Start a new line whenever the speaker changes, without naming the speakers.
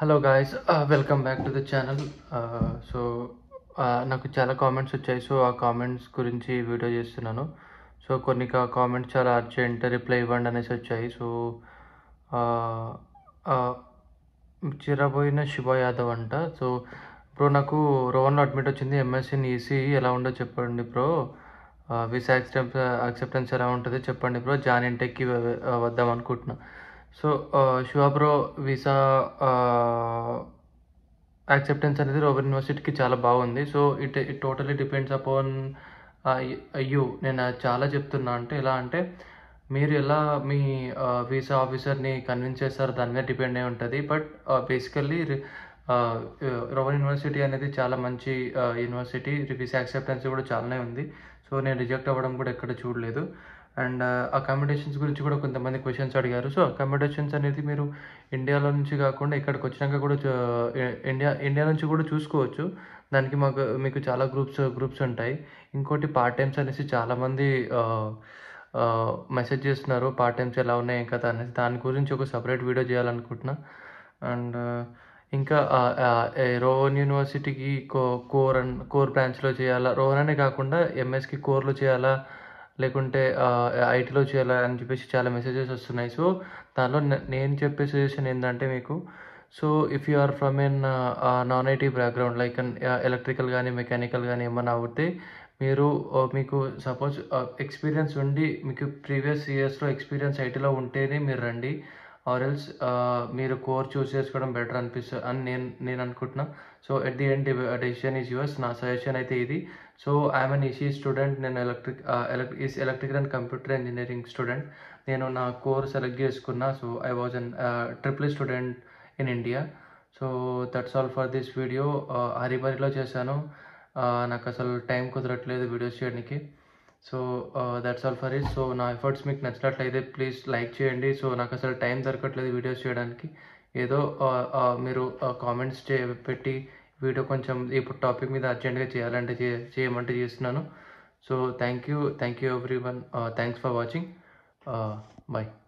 hello guys welcome back to the channel so నాకు చాలా comments వచ్చాయి సో ఆ కామెంట్స్ గురించి వీడియో చేస్తున్నాను సో కొన్ని కామెంట్స్ చాలా అర్జెంట్ రిప్లై ఇవ్వండి అనేసి వచ్చాయి సో చిరబోయిన శివ యాదవ్ అంట సో బ్రో నాకు రోవన్లో అడ్మిట్ వచ్చింది ఎంఎస్సీ ఈసీ ఎలా ఉందో చెప్పండి బ్రో వీసా యాక్సెప్ట్ యాక్సెప్టెన్స్ ఎలా ఉంటుంది చెప్పండి బ్రో జాన్ ఇంటెక్కి వద్దాం అనుకుంటున్నా so Shiva bro visa acceptance అనేది రోవర్ యూనివర్సిటీకి చాలా బాగుంది so it it totally depends upon you నేను చాలా చెప్తున్నా అంటే ఎలా అంటే మీరు ఎలా మీ వీసా ఆఫీసర్ని కన్విన్స్ చేస్తారు దాని మీద డిపెండ్ అయి ఉంటుంది బట్ బేసికల్లీ రోవర్ యూనివర్సిటీ అనేది చాలా మంచి యూనివర్సిటీ వీసా యాక్సెప్టెన్స్ కూడా చాలానే ఉంది సో నేను రిజెక్ట్ అవ్వడం కూడా ఎక్కడ చూడలేదు అండ్ అకామిడేషన్స్ గురించి కూడా కొంతమంది క్వశ్చన్స్ అడిగారు సో అకామిడేషన్స్ అనేది మీరు ఇండియాలో నుంచి కాకుండా ఇక్కడికి వచ్చినాక కూడా ఇండియా ఇండియా నుంచి కూడా చూసుకోవచ్చు దానికి మాకు మీకు చాలా గ్రూప్స్ గ్రూప్స్ ఉంటాయి ఇంకోటి పార్ట్ టైమ్స్ అనేసి చాలామంది మెసేజ్ చేస్తున్నారు పార్ట్ టైమ్స్ ఎలా ఉన్నాయి ఏం కదా అనేసి దాని గురించి ఒక సపరేట్ వీడియో చేయాలనుకుంటున్నా అండ్ ఇంకా రోహన్ యూనివర్సిటీకి కో కోర్ అండ్ కోర్ బ్రాంచ్లో చేయాలా రోహన్ అనే కాకుండా ఎంఎస్కి కోర్లో చేయాలా లేకుంటే ఐటీలో చేయాలా అని చెప్పేసి చాలా మెసేజెస్ వస్తున్నాయి సో దానిలో నేను చెప్పే సజెషన్ ఏంటంటే మీకు so if you are from an non IT background like electrical కానీ మెకానికల్ కానీ ఏమన్నా అవుతే మీరు మీకు సపోజ్ ఎక్స్పీరియన్స్ ఉండి మీకు ప్రీవియస్ ఇయర్స్లో ఎక్స్పీరియన్స్ ఐటీలో ఉంటేనే మీరు రండి ఆర్ ఎల్స్ మీరు కోర్ చూస్ చేసుకోవడం బెటర్ అనిపిస్తుంది అని నేను నేను అనుకుంటున్నా so at the end decision is yours నా సజెషన్ అయితే ఇది so I'm an EC student నేను electric electric electrical and computer engineering student నేను నా కోర్ సెలెక్ట్ చేసుకున్నా so I was an triple student in India so that's all for this video హరిబరిలో చేశాను నాకు అసలు టైం కుదరట్లేదు వీడియోస్ చేయడానికి so that's all for it so నా ఎఫర్ట్స్ మీకు నచ్చినట్లయితే ప్లీజ్ లైక్ చేయండి సో నాకు అసలు టైం దొరకట్లేదు వీడియోస్ చేయడానికి ఏదో మీరు కామెంట్స్ చే పెట్టి వీడియో కొంచెం ఇప్పుడు టాపిక్ మీద అర్జెంట్గా చేయాలంటే చేయమంటే చేస్తున్నాను so thank you thank you everyone thanks for watching bye